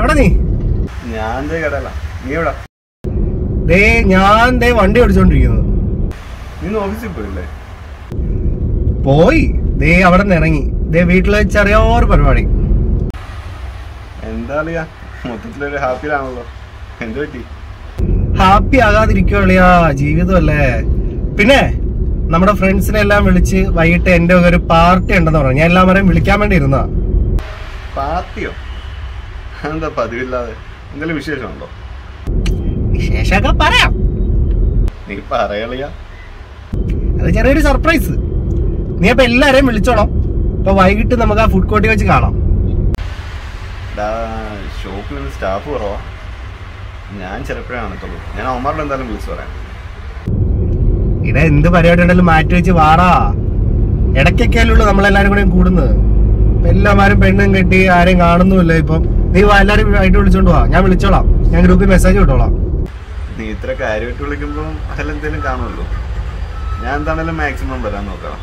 എവിടെ നീ ഞാൻ ദേ കടല നീ എവിടെ ദേ ഞാൻ ദേ വണ്ടി ഓടിച്ചോണ്ടിരിക്കുന്നത് നീ ഇന്ന് ഓഫീസിൽ പോയില്ലേ പോയി ദേ അവിടെ നിന്ന് ഇറങ്ങി ദേ വീട്ടിൽ വെച്ച് അറിയാവൊരു പരിപാടി എന്താ അറിയാ മൊത്തത്തിലൊരു ഹാപ്പിയിലാണല്ലോ എന്ത് പറ്റി ഹാപ്പി ആകാതിരിക്കുവള്ളിയാ ജീവിതമല്ലേ പിന്നെ നമ്മുടെ ഫ്രണ്ട്സിനെ എല്ലാം വിളിച്ച് വൈകിട്ട് എന്റെ ഒരു പാർട്ടി ഉണ്ടെന്ന് പറഞ്ഞു ഞാൻ എല്ലാവരെയും വിളിക്കാൻ വേണ്ടി ഇരുന്നതാ പാർട്ടിയോ എന്താ പതിവില്ലാതെ എന്തെങ്കിലും വിശേഷമുണ്ടോ വിശേഷമൊക്കെ പറയാം നീ പറയളിയാ അത് ചെറിയൊരു സർപ്രൈസ് നീ അപ്പൊ എല്ലാരെയും വിളിച്ചോളാം അപ്പൊ വൈകിട്ട് നമുക്ക് ആ ഫുഡ് കോർട്ടിൽ വെച്ച് കാണാം ഡാ ഷോപ്പിൽ നിന്ന് സ്റ്റാഫ് കുറവാ ഞാൻ ചിലപ്പോഴേ കാണത്തുള്ളൂ ഞാൻ അവന്മാരുടെ എന്തായാലും വിളിച്ചു പറയാം ഇവിടെ എന്ത് പരിപാടി ഉണ്ടെങ്കിലും മാറ്റി വെച്ച് വാടാ ഇടയ്ക്കൊക്കെയല്ലേ ഉള്ളൂ നമ്മളെല്ലാരും കൂടെ കൂടുന്നത് ഇപ്പൊ എല്ലാമാരും പെണ്ണും കെട്ടി ആരെയും കാണുന്നുമില്ല ഇപ്പം നീ വാ, എല്ലാരും ആയിട്ട് വിളിച്ചോണ്ട് വാ ഞാൻ വിളിച്ചോളാം ഞാൻ ഗ്രൂപ്പിൽ മെസ്സേജ് വിട്ടോളാം നീ ഇത്ര കാര്യമായിട്ട് വിളിക്കുമ്പോൾ അതിലെന്തെങ്കിലും കാണുമല്ലോ ഞാൻ എന്താണേലും മാക്സിമം വരാൻ നോക്കാം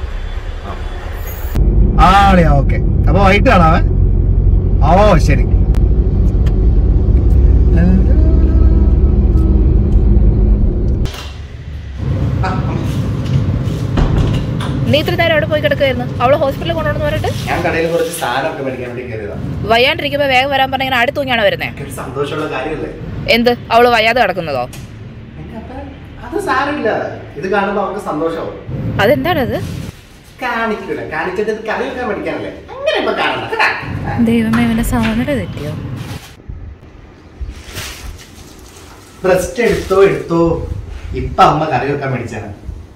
ആ ആളിയാ ഓക്കെ അപ്പൊ വൈകിട്ട് കാണാവേ ഓ ശരി നീ ഇത്ര നേരം അവിടെ പോയി കിടക്കുമായിരുന്നു അവള് ഹോസ്പിറ്റലിൽ കൊണ്ടുവന്ന് പറഞ്ഞിട്ട് ഞാൻ കടയിൽ കുറച്ച് സാധനമൊക്കെ മേടിക്കാൻ വേണ്ടി കയറിയതാ വയ്യാണ്ടിരിക്കുമ്പോ വേഗം വരാൻ പറഞ്ഞ ഇങ്ങനെ അടുത്ത് തൂങ്ങിയാണോ വരുന്നേ ഒരു സന്തോഷമുള്ള കാര്യമല്ലേ എന്ത് അവള് വയ്യാതെ കിടക്കുന്നതോ അത് സാരമില്ല ഇത് കാണുമ്പോ അവർക്ക് സന്തോഷമാവും അതെന്താണത് കാണിക്കില്ല കാണിച്ചിട്ട് ഇത് കറി വെക്കാൻ പഠിക്കാനല്ലേ അങ്ങനെ ഇപ്പൊ കാണണ്ട കേട്ടാ. ദൈവമേ ഇവന്റെ സമനില തെറ്റിയോ റെസ്റ്റ് എടുത്തോ എടുത്തോ ഇപ്പൊ അമ്മ കറി വെക്കാൻ മേടിച്ചാണ്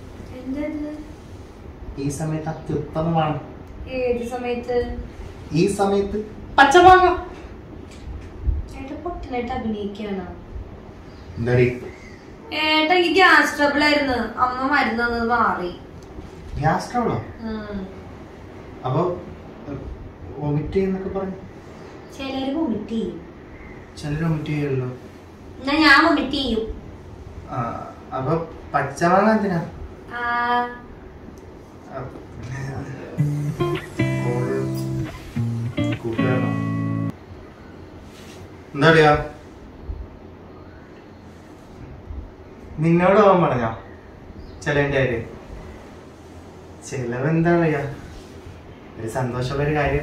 ഈ സമയത്ത് അത്യുത്തമമാണ് ഏത് സമയത്ത് ഈ സമയത്ത് പച്ചമാങ്ങ ഏട്ടാ പൊട്ടനായിട്ട് അഭിനയിക്കാണ് എന്താടി ഏട്ടാ എനിക്ക് ഗ്യാസ് ട്രബിൾ ആയിരുന്നു അമ്മ മരുന്ന് തന്നത് മാറി ഗ്യാസ് ട്രബിളോ ഉം. അപ്പൊ വൊമിറ്റ് ചെയ്യുന്നൊക്കെ പറഞ്ഞു ചിലര് വൊമിറ്റ് ചെയ്യും ചിലർ വൊമിറ്റ് ചെയ്യുമല്ലോ എന്നാ ഞാൻ വൊമിറ്റ് ചെയ്യും ആ, അപ്പൊ പച്ചമാങ്ങ എന്തിനാ ആ, എന്താ പറയാ നിന്നോട് പോകാൻ പറഞ്ഞോ ചെലവിന്റെ കാര്യം ചെലവ് എന്താ പറയാ ഒരു സന്തോഷമുള്ള ഒരു കാര്യം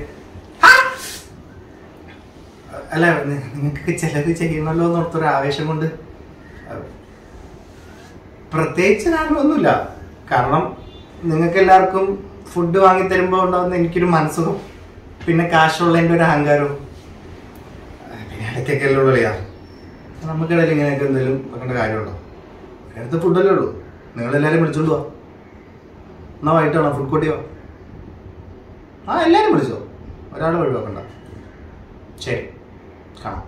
അല്ല നി- നിങ്ങക്ക് ചെലവ് ചെയ്യണമല്ലോ എന്നോർത്തൊരു ആവേശം കൊണ്ട് അഹ് പ്രത്യേകിച്ച് കാരണമൊന്നുമില്ല കാരണം നിങ്ങൾക്ക് എല്ലാവർക്കും ഫുഡ് വാങ്ങി തരുമ്പോൾ ഉണ്ടാകുന്ന എനിക്കൊരു മനസ്സുഖം പിന്നെ കാശുള്ളതിൻ്റെ ഒരു അഹങ്കാരവും അഹ് പിന്നെ ഇടയ്ക്കൊക്കെ ഉള്ളൂ കളിയാ നമുക്കിടയിൽ ഇങ്ങനെയൊക്കെ എന്തെങ്കിലും വെക്കേണ്ട കാര്യമുണ്ടോ അടുത്ത് ഫുഡല്ലേ ഉള്ളൂ നിങ്ങളെല്ലാവരും വിളിച്ചോണ്ട് പോവാ എന്നാ വൈകിട്ടാണോ ഫുഡ് കോട്ടിയോ ആ എല്ലാവരും വിളിച്ചോ ഒരാൾ ഒഴിവാക്കണ്ട ശരി കാണാം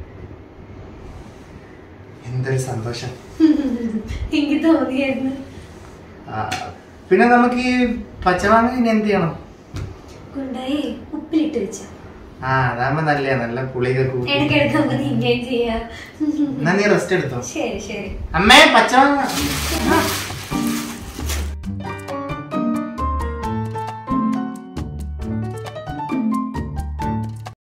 എന്തൊരു സന്തോഷം എനിക്ക് തോന്നിയായിരുന്നു ആ, പിന്നെ നമുക്ക് ഈ പച്ചമാങ്ങ ഇനി എന്ത് ചെയ്യണം കൊണ്ടുപോയി ഉപ്പിലിട്ട് വെച്ച ആ അതാകുമ്പോ നല്ല നല്ല പുളിയൊക്കെ കൂട്ടി ഇടയ്ക്കിടയ്ക്ക് നമുക്ക് തിന്നുകയും ചെയ്യാം എന്നാ നീ റെസ്റ്റ് എടുത്തോ ശരി ശരി അമ്മേ പച്ചമാങ്ങ